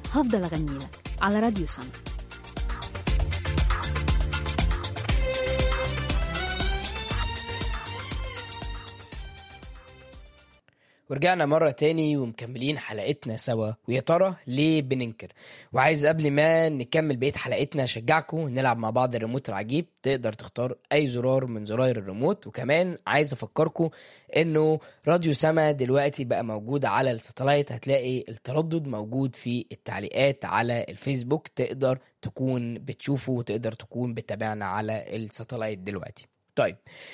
هفضل أغني لك على راديو سما ورجعنا مرة تاني ومكملين حلقتنا سوا ويا ترى ليه بننكر وعايز قبل ما نكمل بقية حلقتنا أشجعكم نلعب مع بعض الريموت العجيب تقدر تختار أي زرار من زراير الريموت وكمان عايز أفكركم إنه راديو سما دلوقتي بقى موجود على الساتلايت هتلاقي التردد موجود في التعليقات على الفيسبوك تقدر تكون بتشوفه وتقدر تكون بتابعنا على الساتلايت دلوقتي طيب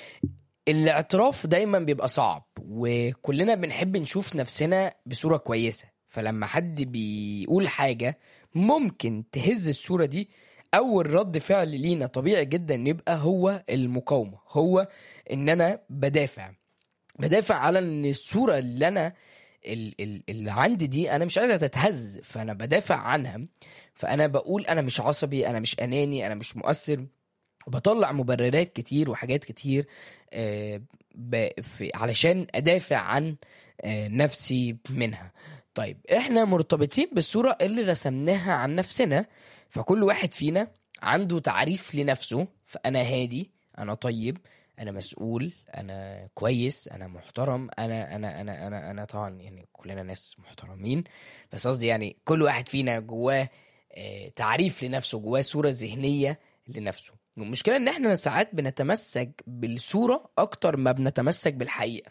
الاعتراف دايما بيبقى صعب وكلنا بنحب نشوف نفسنا بصورة كويسة فلما حد بيقول حاجة ممكن تهز الصورة دي أول رد فعل لينا طبيعي جدا يبقى هو المقاومة هو إن أنا بدافع بدافع على إن الصورة اللي أنا ال- ال- اللي عندي دي أنا مش عايزها تتهز فأنا بدافع عنها فأنا بقول أنا مش عصبي أنا مش أناني أنا مش مؤثر وبطلع مبررات كتير وحاجات كتير آه، ب- في- علشان ادافع عن آه، نفسي منها طيب احنا مرتبطين بالصورة اللي رسمناها عن نفسنا فكل واحد فينا عنده تعريف لنفسه فانا هادي انا طيب انا مسؤول انا كويس انا محترم انا انا انا انا انا طبعا يعني كلنا ناس محترمين بس قصدي يعني كل واحد فينا جواه آه، تعريف لنفسه جواه صورة ذهنية لنفسه المشكلة ان احنا ساعات بنتمسك بالصورة اكتر ما بنتمسك بالحقيقة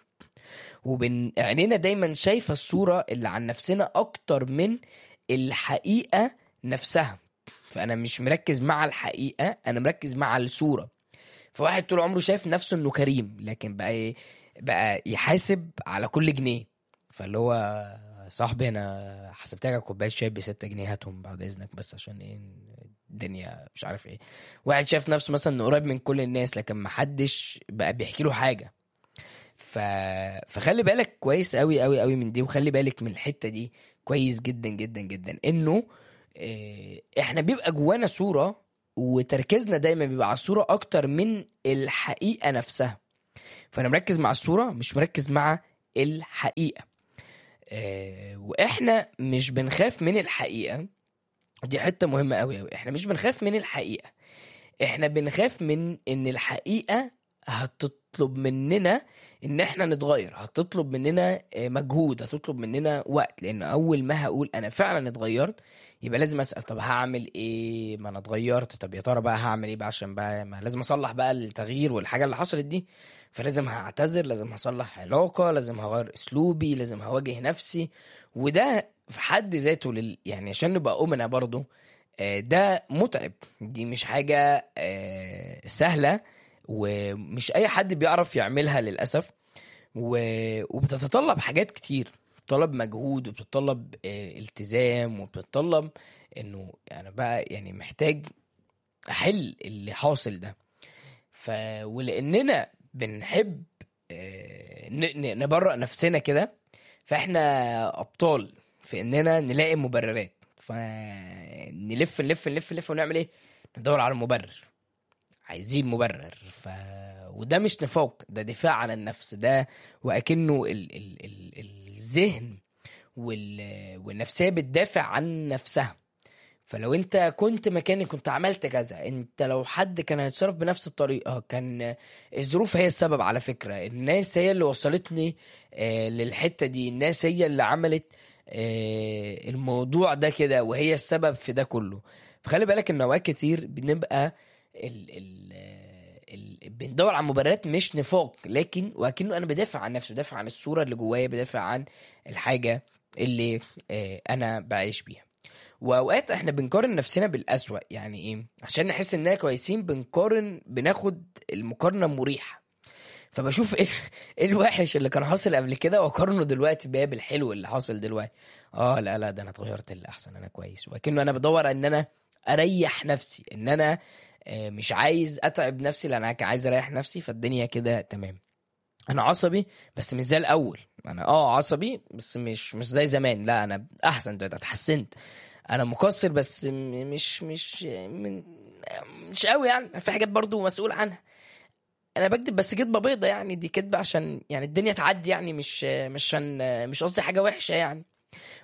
وبن عينينا دايما شايفة الصورة اللي عن نفسنا اكتر من الحقيقة نفسها فانا مش مركز مع الحقيقة انا مركز مع الصورة فواحد طول عمره شايف نفسه انه كريم لكن بقى ي- بقى يحاسب على كل جنيه فاللي هو صاحبي انا حسبت لك كوبايه شاي ب 6 جنيه هاتهم بعد اذنك بس عشان ايه الدنيا مش عارف ايه واحد شايف نفسه مثلا انه قريب من كل الناس لكن محدش بقى بيحكي له حاجه ف... فخلي بالك كويس قوي قوي قوي من دي وخلي بالك من الحته دي كويس جدا جدا جدا انه إيه، احنا بيبقى جوانا صوره وتركيزنا دايما بيبقى على الصوره اكتر من الحقيقه نفسها فانا مركز مع الصوره مش مركز مع الحقيقه آه، واحنا مش بنخاف من الحقيقه ودي حته مهمه قوي قوي احنا مش بنخاف من الحقيقه احنا بنخاف من ان الحقيقه هتطلب مننا ان احنا نتغير هتطلب مننا آه، مجهود هتطلب مننا وقت لان اول ما هقول انا فعلا اتغيرت يبقى لازم اسال طب هعمل ايه ما انا اتغيرت طب يا ترى بقى هعمل ايه بقى عشان بقى ما لازم اصلح بقى التغيير والحاجه اللي حصلت دي فلازم هعتذر لازم هصلح علاقه لازم هغير اسلوبي لازم هواجه نفسي وده في حد ذاته لل... يعني عشان نبقى أمنا برضو آه، ده متعب دي مش حاجة آه، سهلة ومش أي حد بيعرف يعملها للأسف و... وبتتطلب حاجات كتير بتطلب مجهود وبتطلب آه، التزام وبتطلب انه يعني بقى يعني محتاج احل اللي حاصل ده ف ولاننا بنحب آه، ن- ن- نبرأ نفسنا كده فاحنا ابطال في اننا نلاقي مبررات فنلف نلف نلف نلف ونعمل ايه ندور على مبرر عايزين مبرر ف وده مش نفاق ده دفاع عن النفس ده واكنه ال... ال... ال... الذهن وال... والنفسيه بتدافع عن نفسها فلو انت كنت مكاني كنت عملت كذا انت لو حد كان هيتصرف بنفس الطريقه كان الظروف هي السبب على فكره الناس هي اللي وصلتني آه، للحته دي الناس هي اللي عملت آه، الموضوع ده كده وهي السبب في ده كله فخلي بالك ان اوقات كتير بنبقى ال ال ال بندور على مبررات مش نفاق لكن وكأنه انا بدافع عن نفسي بدافع عن الصوره اللي جوايا بدافع عن الحاجه اللي آه، انا بعيش بيها واوقات احنا بنقارن نفسنا بالاسوأ يعني ايه عشان نحس اننا كويسين بنقارن بناخد المقارنه مريحه فبشوف ايه إيه الوحش اللي كان حاصل قبل كده واقارنه دلوقتي بقى بالحلو اللي حاصل دلوقتي اه لا لا ده انا اتغيرت للاحسن انا كويس وكأنه انا بدور ان انا اريح نفسي ان انا آه، مش عايز اتعب نفسي لان انا عايز اريح نفسي فالدنيا كده تمام انا عصبي بس مش زي الاول انا اه عصبي بس مش مش زي زمان لا انا احسن دلوقتي اتحسنت انا مقصر بس م- مش مش من مش قوي يعني في حاجات برضو مسؤول عنها انا بكذب بس كدبه بيضه يعني دي كدبه عشان يعني الدنيا تعدي يعني مش مش عشان مش قصدي حاجه وحشه يعني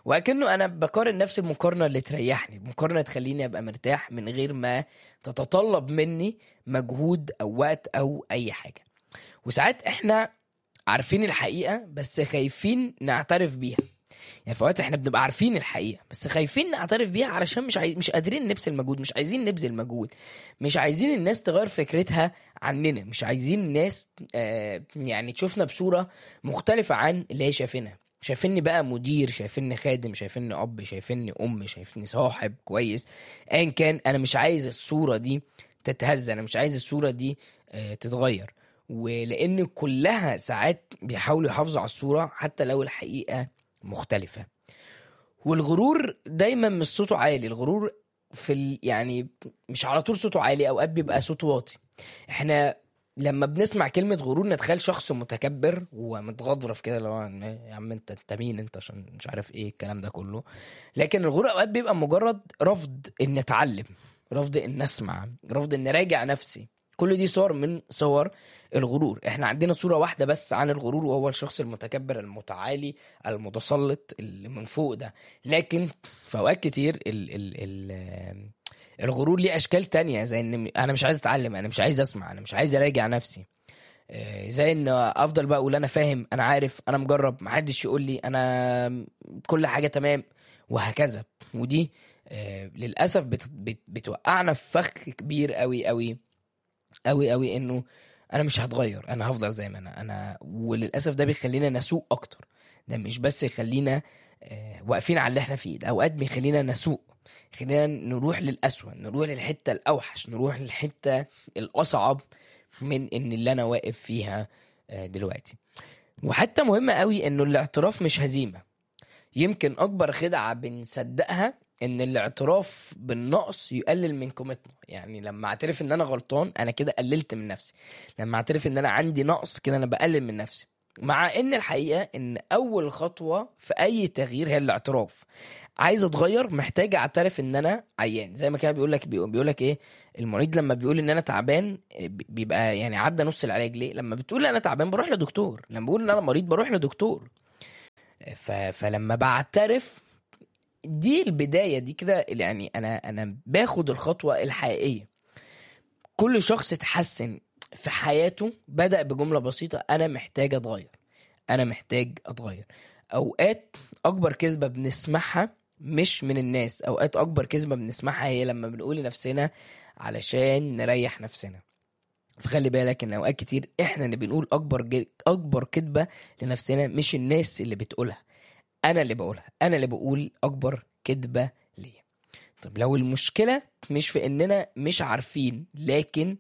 وكأنه انا بقارن نفسي المقارنه اللي تريحني مقارنه تخليني ابقى مرتاح من غير ما تتطلب مني مجهود او وقت او اي حاجه وساعات احنا عارفين الحقيقه بس خايفين نعترف بيها يعني في اوقات احنا بنبقى عارفين الحقيقه بس خايفين نعترف بيها علشان مش عايز... مش قادرين نبذل مجهود مش عايزين نبذل مجهود مش عايزين الناس تغير فكرتها عننا مش عايزين الناس آه يعني تشوفنا بصوره مختلفه عن اللي هي شايفينها شايفيني بقى مدير شايفيني خادم شايفيني اب شايفيني ام شايفيني صاحب كويس ايا كان انا مش عايز الصوره دي تتهز انا مش عايز الصوره دي آه تتغير ولان كلها ساعات بيحاولوا يحافظوا على الصوره حتى لو الحقيقه مختلفه والغرور دايما مش صوته عالي الغرور في ال... يعني مش على طول صوته عالي اوقات بيبقى صوته واطي احنا لما بنسمع كلمة غرور نتخيل شخص متكبر ومتغضرف كده اللي هو يا عم انت انت مين انت عشان مش عارف ايه الكلام ده كله لكن الغرور اوقات بيبقى مجرد رفض ان اتعلم رفض ان اسمع رفض ان راجع نفسي كل دي صور من صور الغرور احنا عندنا صورة واحدة بس عن الغرور وهو الشخص المتكبر المتعالي المتسلط اللي من فوق ده لكن في اوقات كتير ال ال ال الغرور ليه اشكال تانية زي ان انا مش عايز اتعلم انا مش عايز اسمع انا مش عايز اراجع نفسي آه، زي ان افضل بقى اقول انا فاهم انا عارف انا مجرب محدش يقول لي انا كل حاجه تمام وهكذا ودي آه، للاسف بت بت بتوقعنا في فخ كبير قوي قوي قوي قوي انه انا مش هتغير انا هفضل زي ما انا انا وللاسف ده بيخلينا نسوق اكتر ده مش بس يخلينا آه، واقفين على اللي احنا فيه ده اوقات بيخلينا نسوق خلينا نروح للأسوأ نروح للحتة الأوحش نروح للحتة الأصعب من إن اللي أنا واقف فيها آه، دلوقتي وحتى مهمة قوي إنه الاعتراف مش هزيمة يمكن أكبر خدعة بنصدقها إن الاعتراف بالنقص يقلل من قيمتنا يعني لما أعترف إن أنا غلطان أنا كده قللت من نفسي لما أعترف إن أنا عندي نقص كده أنا بقلل من نفسي مع ان الحقيقه ان اول خطوه في اي تغيير هي الاعتراف عايز اتغير محتاج اعترف ان انا عيان زي ما كان بيقول لك بيقول لك ايه المريض لما بيقول ان انا تعبان بيبقى يعني عدى نص العلاج ليه لما بتقول انا تعبان بروح لدكتور لما بقول ان انا مريض بروح لدكتور ف... فلما بعترف دي البدايه دي كده يعني انا انا باخد الخطوه الحقيقيه كل شخص اتحسن في حياته بدا بجمله بسيطه انا محتاج اتغير انا محتاج اتغير اوقات اكبر كذبه بنسمعها مش من الناس اوقات اكبر كذبه بنسمعها هي لما بنقول لنفسنا علشان نريح نفسنا فخلي بالك ان اوقات كتير احنا اللي بنقول اكبر ج... اكبر كذبه لنفسنا مش الناس اللي بتقولها انا اللي بقولها انا اللي بقول اكبر كذبه ليا طب لو المشكله مش في اننا مش عارفين لكن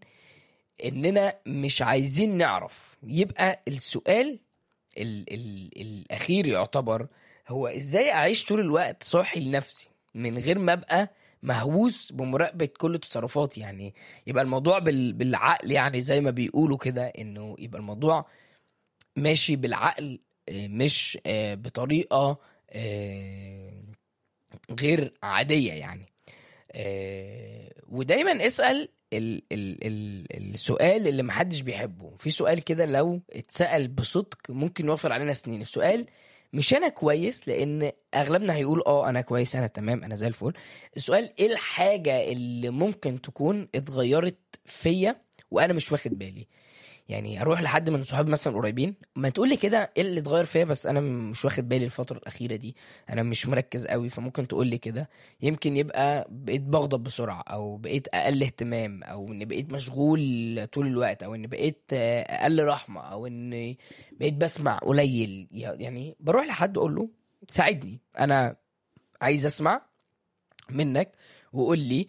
اننا مش عايزين نعرف يبقى السؤال ال ال الاخير يعتبر هو ازاي اعيش طول الوقت صاحي لنفسي من غير ما ابقى مهووس بمراقبة كل تصرفاتي يعني يبقى الموضوع بال بالعقل يعني زي ما بيقولوا كده انه يبقى الموضوع ماشي بالعقل آه، مش آه، بطريقة آه، غير عادية يعني آه، ودايما اسأل ال ال ال السؤال اللي محدش بيحبه في سؤال كده لو اتسأل بصدق ممكن يوفر علينا سنين السؤال مش انا كويس لان اغلبنا هيقول اه انا كويس انا تمام انا زي الفل السؤال ايه الحاجة اللي ممكن تكون اتغيرت فيا وانا مش واخد بالي يعني اروح لحد من صحابي مثلا قريبين ما تقول لي كده ايه اللي اتغير فيا بس انا مش واخد بالي الفتره الاخيره دي انا مش مركز قوي فممكن تقول لي كده يمكن يبقى بقيت بغضب بسرعه او بقيت اقل اهتمام او اني بقيت مشغول طول الوقت او اني بقيت آه، اقل رحمه او اني بقيت بسمع قليل يعني بروح لحد اقول له ساعدني انا عايز اسمع منك وقول لي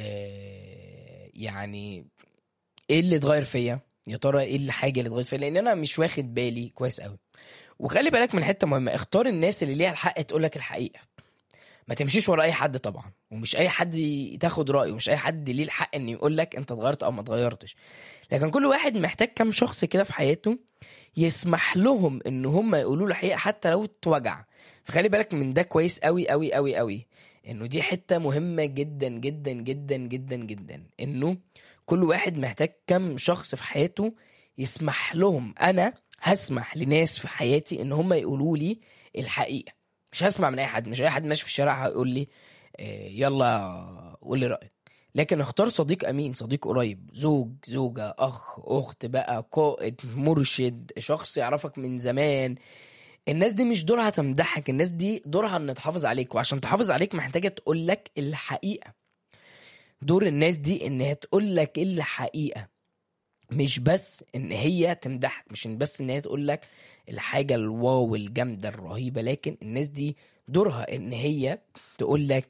آه، يعني ايه اللي اتغير فيا يا ترى ايه الحاجه اللي اتغيرت فيا لان انا مش واخد بالي كويس قوي وخلي بالك من حته مهمه اختار الناس اللي ليها الحق تقول لك الحقيقه ما تمشيش ورا اي حد طبعا ومش اي حد ي- تاخد رايه ومش اي حد ليه الحق انه يقول لك انت اتغيرت او ما اتغيرتش لكن كل واحد محتاج كام شخص كده في حياته يسمح لهم ان هم يقولوا له الحقيقه حتى لو اتوجع فخلي بالك من ده كويس قوي قوي قوي قوي انه دي حته مهمه جدا جدا جدا جدا جدا انه كل واحد محتاج كم شخص في حياته يسمح لهم انا هسمح لناس في حياتي ان هم يقولوا لي الحقيقه مش هسمع من اي حد مش اي حد ماشي في الشارع هيقول لي آه، يلا قول لي رايك لكن اختار صديق امين صديق قريب زوج زوجه اخ اخت بقى قائد مرشد شخص يعرفك من زمان الناس دي مش دورها تمدحك الناس دي دورها ان تحافظ عليك وعشان تحافظ عليك محتاجه تقول لك الحقيقه دور الناس دي ان هي تقول لك الحقيقه مش بس ان هي تمدحك مش بس ان هي تقول لك الحاجه الواو الجامده الرهيبه لكن الناس دي دورها ان هي تقول لك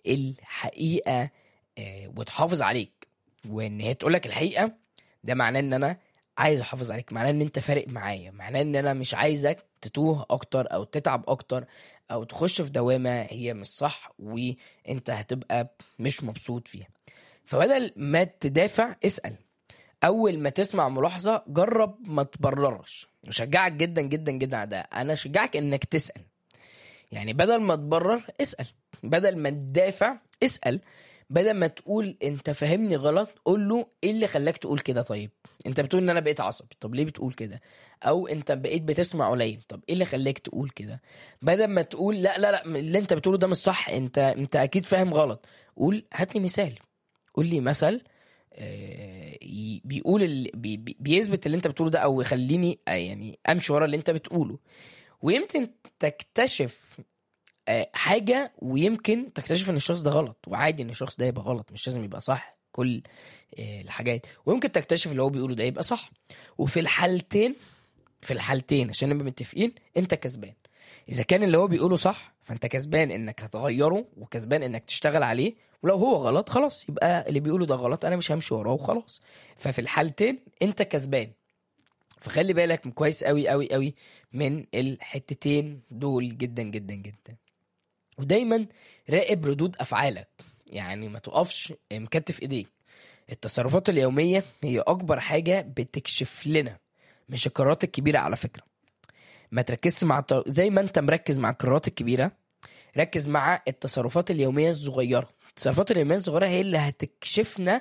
الحقيقه آه، وتحافظ عليك وان هي تقول لك الحقيقه ده معناه ان انا عايز احافظ عليك معناه ان انت فارق معايا معناه ان انا مش عايزك تتوه اكتر او تتعب اكتر او تخش في دوامه هي مش صح وانت هتبقى مش مبسوط فيها فبدل ما تدافع اسال اول ما تسمع ملاحظه جرب ما تبررش وشجعك جدا جدا جدا على ده انا اشجعك انك تسال يعني بدل ما تبرر اسال بدل ما تدافع اسال بدل ما تقول انت فاهمني غلط قول له ايه اللي خلاك تقول كده طيب انت بتقول ان انا بقيت عصبي طب ليه بتقول كده او انت بقيت بتسمع قليل طب ايه اللي خلاك تقول كده بدل ما تقول لا لا لا اللي انت بتقوله ده مش صح انت انت اكيد فاهم غلط قول هات لي مثال قول لي مثل آه، ي- بيقول ال... بي... بي- بيثبت اللي انت بتقوله ده او يخليني آه، يعني امشي ورا اللي انت بتقوله ويمكن تكتشف آه، حاجه ويمكن تكتشف ان الشخص ده غلط وعادي ان الشخص ده يبقى غلط مش لازم يبقى صح كل آه، الحاجات ويمكن تكتشف اللي هو بيقوله ده يبقى صح وفي الحالتين في الحالتين عشان نبقى متفقين انت كسبان اذا كان اللي هو بيقوله صح فانت كسبان انك هتغيره وكسبان انك تشتغل عليه ولو هو غلط خلاص يبقى اللي بيقوله ده غلط انا مش همشي وراه وخلاص ففي الحالتين انت كسبان فخلي بالك كويس قوي قوي قوي من الحتتين دول جدا جدا جدا ودايما راقب ردود افعالك يعني ما تقفش مكتف ايديك التصرفات اليوميه هي اكبر حاجه بتكشف لنا مش القرارات الكبيره على فكره ما تركزش مع الت- زي ما انت مركز مع القرارات الكبيره ركز مع التصرفات اليوميه الصغيره التصرفات اليوميه الصغيره هي اللي هتكشفنا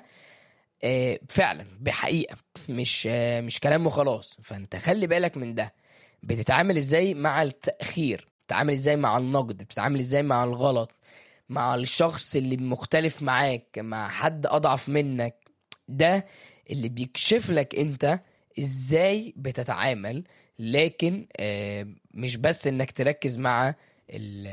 آه، فعلا بحقيقه مش آه، مش كلام وخلاص فانت خلي بالك من ده بتتعامل ازاي مع التاخير بتتعامل ازاي مع النقد بتتعامل ازاي مع الغلط مع الشخص اللي مختلف معاك مع حد اضعف منك ده اللي بيكشف لك انت ازاي بتتعامل لكن آه، مش بس انك تركز مع ال-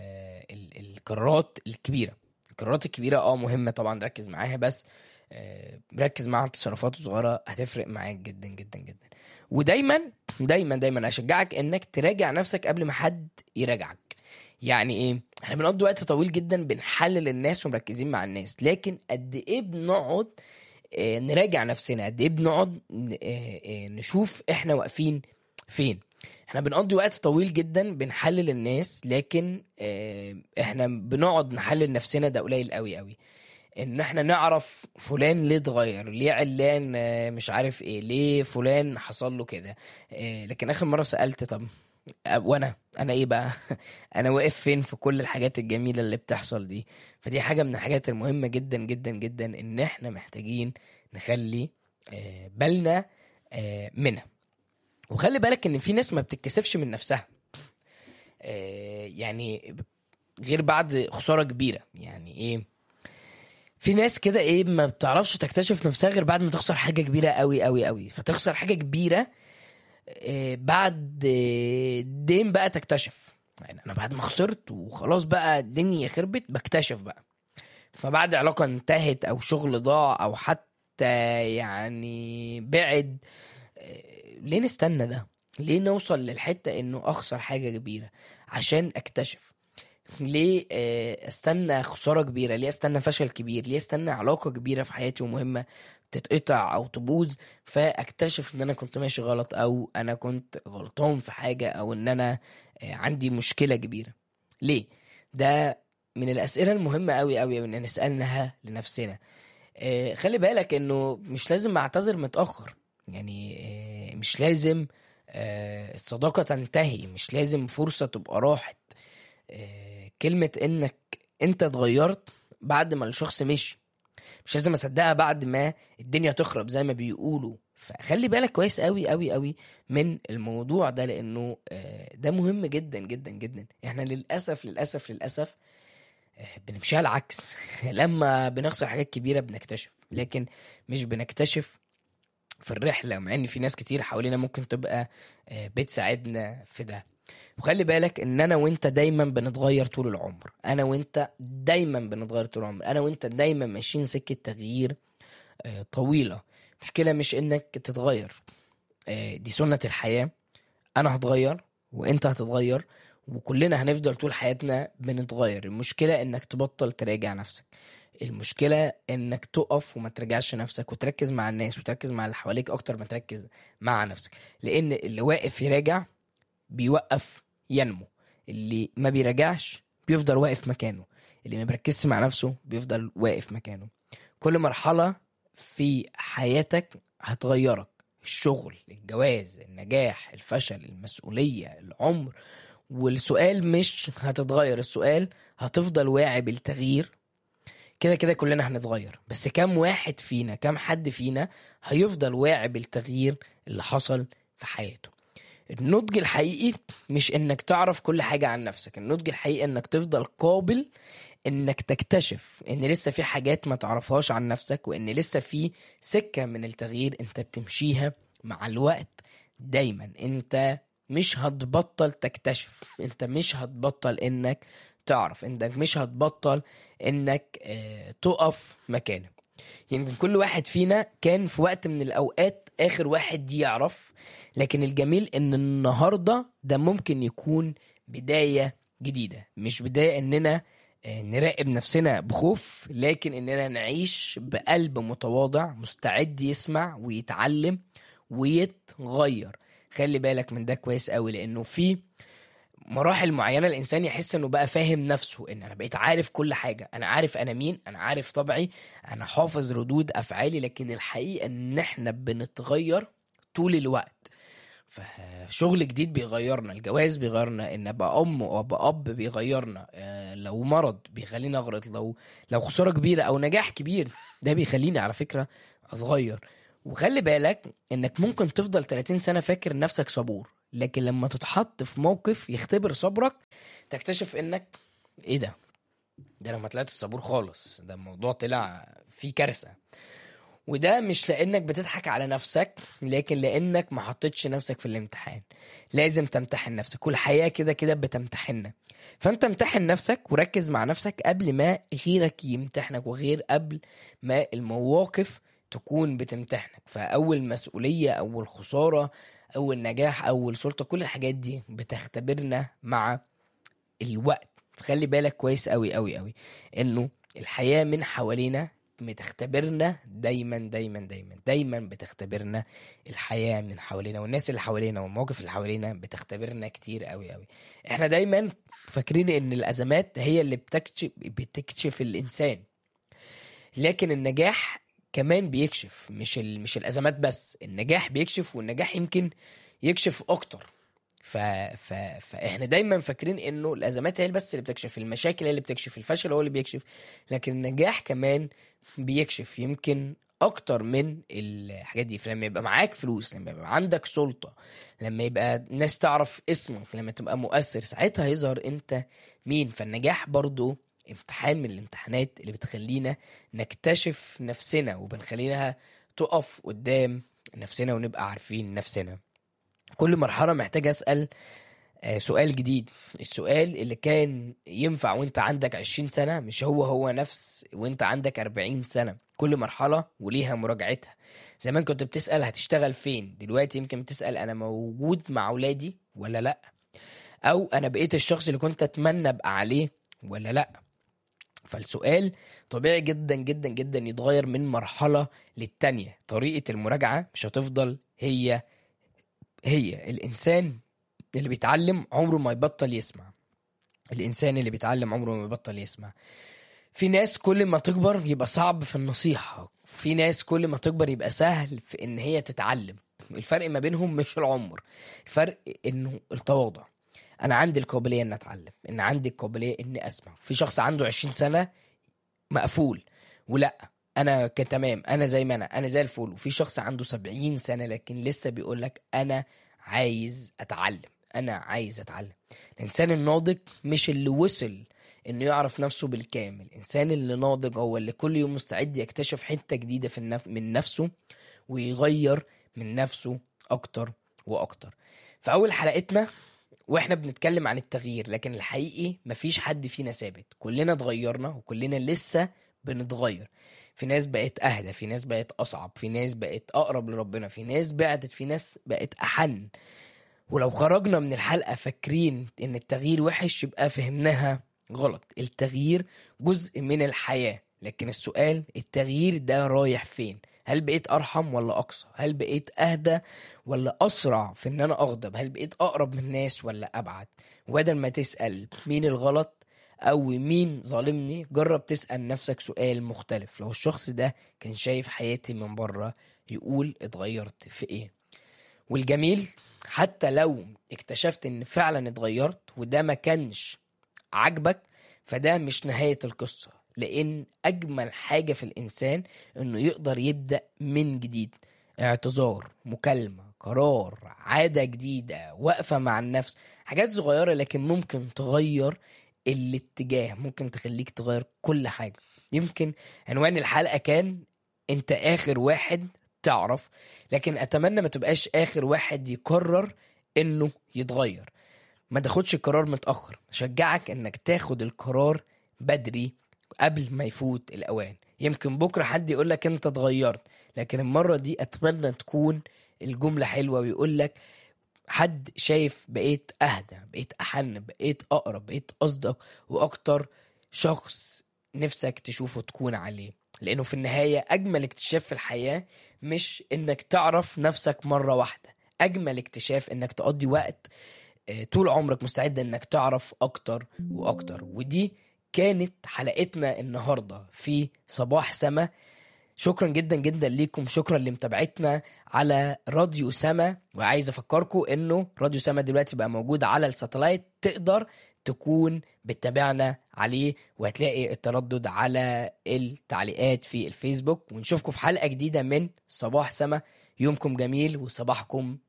ال- القرارات الكبيره القرارات الكبيره اه مهمه طبعا ركز معاها بس آه، ركز مع التصرفات الصغيره هتفرق معاك جدا جدا جدا ودايما دايما دايما اشجعك انك تراجع نفسك قبل ما حد يراجعك يعني ايه احنا بنقضي وقت طويل جدا بنحلل الناس ومركزين مع الناس لكن قد ايه بنقعد آه، نراجع نفسنا قد ايه بنقعد ن- آه، آه، نشوف احنا واقفين فين احنا بنقضي وقت طويل جدا بنحلل الناس لكن آه، احنا بنقعد نحلل نفسنا ده قليل قوي قوي ان احنا نعرف فلان ليه اتغير ليه علان آه، مش عارف ايه ليه فلان حصل له كده آه، لكن اخر مره سالت طب آه، وانا انا ايه بقى انا واقف فين في كل الحاجات الجميله اللي بتحصل دي فدي حاجه من الحاجات المهمه جدا جدا جدا ان احنا محتاجين نخلي آه، بالنا آه، منها وخلي بالك ان في ناس ما بتتكسفش من نفسها آه، يعني غير بعد خساره كبيره يعني ايه في ناس كده ايه ما بتعرفش تكتشف نفسها غير بعد ما تخسر حاجه كبيره قوي قوي قوي فتخسر حاجه كبيره آه، بعد آه، دين بقى تكتشف يعني انا بعد ما خسرت وخلاص بقى الدنيا خربت بكتشف بقى فبعد علاقه انتهت او شغل ضاع او حتى يعني بعد آه، ليه نستنى ده ليه نوصل للحته انه اخسر حاجه كبيره عشان اكتشف ليه آه، استنى خساره كبيره ليه استنى فشل كبير ليه استنى علاقه كبيره في حياتي ومهمه تتقطع او تبوظ فاكتشف ان انا كنت ماشي غلط او انا كنت غلطان في حاجه او ان انا آه، عندي مشكله كبيره ليه ده من الاسئله المهمه قوي قوي ان نسالها لنفسنا آه، خلي بالك انه مش لازم اعتذر متاخر يعني آه، مش لازم آه، الصداقه تنتهي مش لازم فرصه تبقى راحت آه، كلمه انك انت اتغيرت بعد ما الشخص مشي مش لازم اصدقها بعد ما الدنيا تخرب زي ما بيقولوا فخلي بالك كويس قوي قوي قوي من الموضوع ده لانه آه، ده مهم جدا جدا جدا احنا للاسف للاسف للاسف آه، بنمشيها العكس لما بنخسر حاجات كبيره بنكتشف لكن مش بنكتشف في الرحله مع ان في ناس كتير حوالينا ممكن تبقى آه، بتساعدنا في ده وخلي بالك ان انا وانت دايما بنتغير طول العمر انا وانت دايما بنتغير طول العمر انا وانت دايما ماشيين سكه تغيير آه، طويله مشكله مش انك تتغير آه، دي سنه الحياه انا هتغير وانت هتتغير وكلنا هنفضل طول حياتنا بنتغير المشكله انك تبطل تراجع نفسك المشكله انك تقف وما تراجعش نفسك وتركز مع الناس وتركز مع اللي حواليك اكتر ما تركز مع نفسك لان اللي واقف يراجع بيوقف ينمو اللي ما بيراجعش بيفضل واقف مكانه اللي ما بيركزش مع نفسه بيفضل واقف مكانه كل مرحلة في حياتك هتغيرك الشغل الجواز النجاح الفشل المسؤولية العمر والسؤال مش هتتغير السؤال هتفضل واعي بالتغيير كده كده كلنا هنتغير بس كم واحد فينا كم حد فينا هيفضل واعي بالتغيير اللي حصل في حياته النضج الحقيقي مش انك تعرف كل حاجة عن نفسك النضج الحقيقي انك تفضل قابل انك تكتشف ان لسه في حاجات ما تعرفهاش عن نفسك وان لسه في سكة من التغيير انت بتمشيها مع الوقت دايما انت مش هتبطل تكتشف انت مش هتبطل انك تعرف انك مش هتبطل انك اه تقف مكانك يمكن كل واحد فينا كان في وقت من الاوقات اخر واحد يعرف لكن الجميل ان النهارده ده ممكن يكون بدايه جديده مش بدايه اننا آه، نراقب نفسنا بخوف لكن اننا نعيش بقلب متواضع مستعد يسمع ويتعلم ويتغير خلي بالك من ده كويس قوي لانه في مراحل معينه الانسان يحس انه بقى فاهم نفسه ان انا بقيت عارف كل حاجه انا عارف انا مين انا عارف طبعي انا حافظ ردود افعالي لكن الحقيقه ان احنا بنتغير طول الوقت فشغل جديد بيغيرنا الجواز بيغيرنا ان ابقى ام وابقى اب بيغيرنا آه، لو مرض بيخليني اغلط لو لو خساره كبيره او نجاح كبير ده بيخليني على فكره اصغير وخلي بالك انك ممكن تفضل 30 سنه فاكر نفسك صبور لكن لما تتحط في موقف يختبر صبرك تكتشف انك ايه ده ده انا ما طلعتش صبور خالص ده الموضوع طلع فيه كارثه وده مش لانك بتضحك على نفسك لكن لانك ما حطيتش نفسك في الامتحان لازم تمتحن نفسك والحياه كده كده بتمتحننا فانت امتحن نفسك وركز مع نفسك قبل ما غيرك يمتحنك وغير قبل ما المواقف تكون بتمتحنك فاول مسؤوليه اول خساره اول نجاح اول سلطه كل الحاجات دي بتختبرنا مع الوقت فخلي بالك كويس قوي قوي قوي انه الحياه من حوالينا بتختبرنا دايما دايما دايما دايما بتختبرنا الحياه من حوالينا والناس اللي حوالينا والمواقف اللي حوالينا بتختبرنا كتير قوي قوي احنا دايما فاكرين ان الازمات هي اللي بتكشف بتكشف الانسان لكن النجاح كمان بيكشف مش ال... مش الازمات بس النجاح بيكشف والنجاح يمكن يكشف اكتر ف... ف... فاحنا دايما فاكرين انه الازمات هي بس اللي بتكشف المشاكل هي اللي بتكشف الفشل هو اللي بيكشف لكن النجاح كمان بيكشف يمكن اكتر من الحاجات دي فلما يبقى معاك فلوس لما يبقى عندك سلطة لما يبقى ناس تعرف اسمك لما تبقى مؤثر ساعتها هيظهر انت مين فالنجاح برضو امتحان من الامتحانات اللي بتخلينا نكتشف نفسنا وبنخلينها تقف قدام نفسنا ونبقى عارفين نفسنا كل مرحلة محتاج أسأل آه، سؤال جديد السؤال اللي كان ينفع وانت عندك 20 سنة مش هو هو نفس وانت عندك 40 سنة كل مرحلة وليها مراجعتها زمان كنت بتسأل هتشتغل فين دلوقتي يمكن بتسأل أنا موجود مع أولادي ولا لأ أو أنا بقيت الشخص اللي كنت أتمنى أبقى عليه ولا لأ فالسؤال طبيعي جدا جدا جدا يتغير من مرحلة للتانية طريقة المراجعة مش هتفضل هي هي الإنسان اللي بيتعلم عمره ما يبطل يسمع الإنسان اللي بيتعلم عمره ما يبطل يسمع في ناس كل ما تكبر يبقى صعب في النصيحة في ناس كل ما تكبر يبقى سهل في إن هي تتعلم الفرق ما بينهم مش العمر الفرق إنه التواضع انا عندي القابليه ان اتعلم ان عندي القابليه اني اسمع في شخص عنده 20 سنه مقفول ولا انا ك- تمام انا زي ما انا انا زي الفل وفي شخص عنده 70 سنه لكن لسه بيقول لك انا عايز اتعلم انا عايز اتعلم الانسان الناضج مش اللي وصل انه يعرف نفسه بالكامل الانسان اللي ناضج هو اللي كل يوم مستعد يكتشف حته جديده في النف... من نفسه ويغير من نفسه اكتر واكتر في اول حلقتنا واحنا بنتكلم عن التغيير لكن الحقيقي مفيش حد فينا ثابت كلنا اتغيرنا وكلنا لسه بنتغير في ناس بقت اهدى في ناس بقت اصعب في ناس بقت اقرب لربنا في ناس بعدت في ناس بقت احن ولو خرجنا من الحلقه فاكرين ان التغيير وحش يبقى فهمناها غلط التغيير جزء من الحياه لكن السؤال التغيير ده رايح فين هل بقيت ارحم ولا اقصى هل بقيت اهدى ولا اسرع في ان انا اغضب هل بقيت اقرب من الناس ولا ابعد وبدل ما تسال مين الغلط او مين ظالمني جرب تسال نفسك سؤال مختلف لو الشخص ده كان شايف حياتي من بره يقول اتغيرت في ايه والجميل حتى لو اكتشفت ان فعلا اتغيرت وده ما كانش عاجبك فده مش نهاية القصة لأن أجمل حاجة في الإنسان إنه يقدر يبدأ من جديد اعتذار مكالمة قرار عادة جديدة وقفة مع النفس حاجات صغيرة لكن ممكن تغير الاتجاه ممكن تخليك تغير كل حاجة يمكن عنوان الحلقة كان انت آخر واحد تعرف لكن أتمنى ما تبقاش آخر واحد يقرر إنه يتغير ما تاخدش القرار متأخر شجعك انك تاخد القرار بدري قبل ما يفوت الأوان يمكن بكرة حد يقولك انت اتغيرت لكن المرة دي أتمنى تكون الجملة حلوة ويقول لك حد شايف بقيت أهدى بقيت أحن بقيت أقرب بقيت أصدق وأكتر شخص نفسك تشوفه تكون عليه لأنه في النهاية أجمل اكتشاف في الحياة مش إنك تعرف نفسك مرة واحدة أجمل اكتشاف إنك تقضي وقت آه، طول عمرك مستعد انك تعرف اكتر واكتر ودي كانت حلقتنا النهارده في صباح سما شكرا جدا جدا ليكم شكرا لمتابعتنا على راديو سما وعايز افكركم انه راديو سما دلوقتي بقى موجود على الساتلايت تقدر تكون بتتابعنا عليه وهتلاقي التردد على التعليقات في الفيسبوك ونشوفكم في حلقة جديدة من صباح سما يومكم جميل وصباحكم